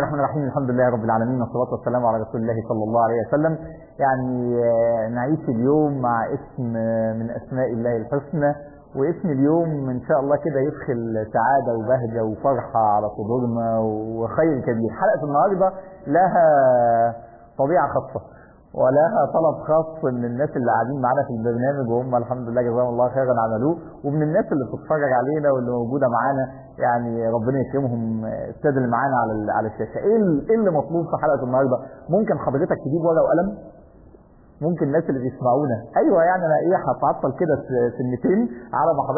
الرحمن الرحيم الحمد لله رب العالمين والصلاة والسلام على رسول الله صلى الله عليه وسلم يعني آه، نعيش اليوم مع اسم آه، من أسماء الله الحسنى واسم اليوم إن شاء الله كده يدخل سعادة وبهجة وفرحة على صدورنا وخير كبير حلقة النهاردة لها طبيعة خاصة ولها طلب خاص من الناس اللي قاعدين معانا في البرنامج وهم الحمد لله جزاهم الله خيرا عملوه ومن الناس اللي بتتفرج علينا واللي موجوده معانا يعني ربنا يكرمهم الساده اللي معانا على ال- على الشاشه ايه ال- إيه اللي مطلوب في حلقه النهارده ممكن حضرتك تجيب ورقه وقلم ممكن الناس اللي بيسمعونا ايوه يعني انا ايه هتعطل كده في سنتين على ما حضرتك